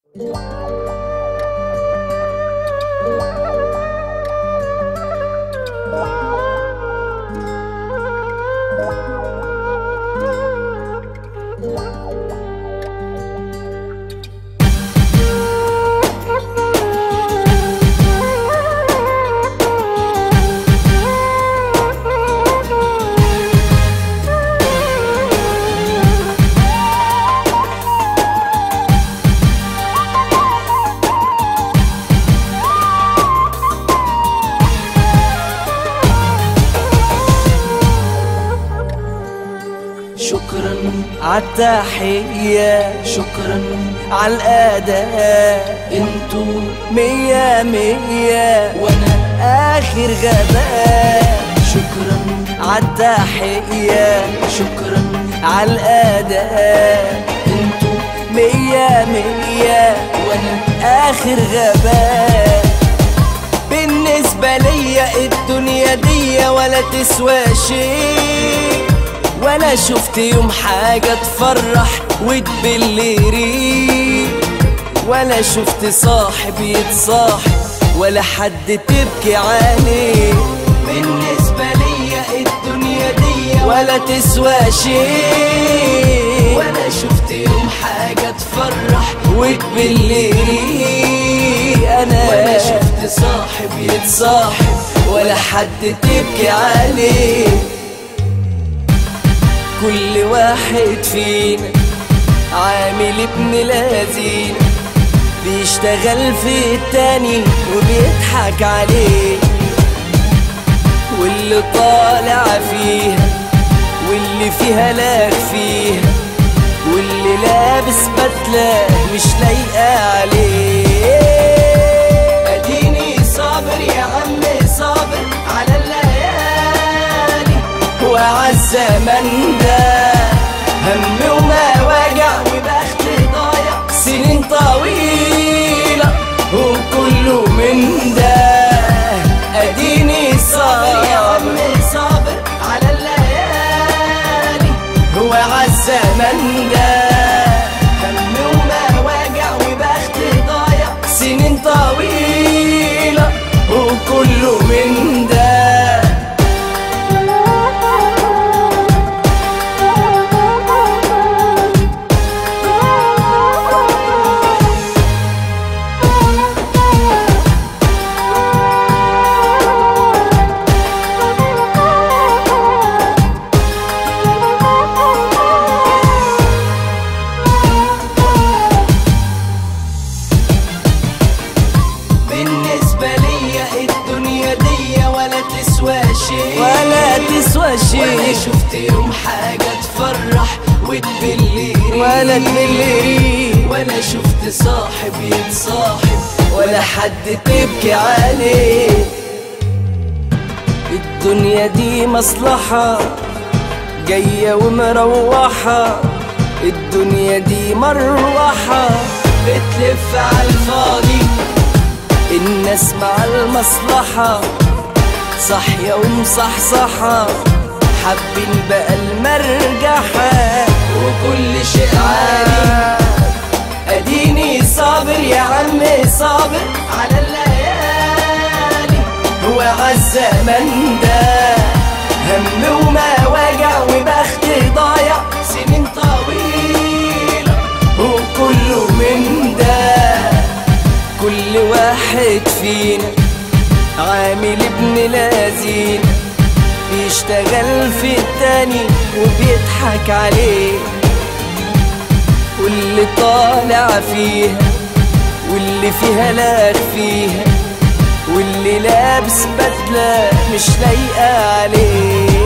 شكرا عالتحية شكرا عالأداء انتو مية مية وانا اخر غباء شكرا عالتحية شكرا عالأداء انتو مية مية وانا اخر غباء بالنسبة ليا الدنيا دي ولا تسوى شيء ولا شفت يوم حاجة تفرح وتبلري ولا شفت صاحب يتصاحب ولا حد تبكي عليه بالنسبة ليا الدنيا دي ولا تسوى شيء ولا شفت يوم حاجة تفرح وتبلري أنا ولا شفت صاحب يتصاحب ولا حد تبكي عليه كل واحد فينا عامل ابن لذين بيشتغل في التاني وبيضحك عليه واللي طالع فيها واللي فيها لاغ فيها واللي لابس بدلة مش لايقة عليه اديني صابر يا عم صابر على الليالي وعالزمن ده هم وما وجع وبخت ضايع سنين طويلة وكله من ده اديني صابر يا عم صابر على الليالي هو عالزمن ده هم وما وجع وبخت ضايع سنين طويلة وكله من ده بالنسبة ليا الدنيا دي ولا تسوى شيء ولا تسوى شيء ولا شفت يوم حاجة تفرح وتبلري ولا تبلري ولا شفت صاحب يتصاحب ولا حد تبكي عليه الدنيا دي مصلحة جاية ومروحة الدنيا دي مروحة بتلف على الفاضي الناس مع المصلحة صحية ومصحصحة حابين بقى المرجحة وكل شيء عادي اديني صابر يا عم صابر على الليالي هو عالزمن ده هم وما وجع وبخت ضايع سنين طويلة وكله من ده كل واحد فينا عامل ابن لذين بيشتغل في التاني وبيضحك عليه واللي طالع فيها واللي فيها لاغ فيها واللي لابس بدلة مش لايقة عليه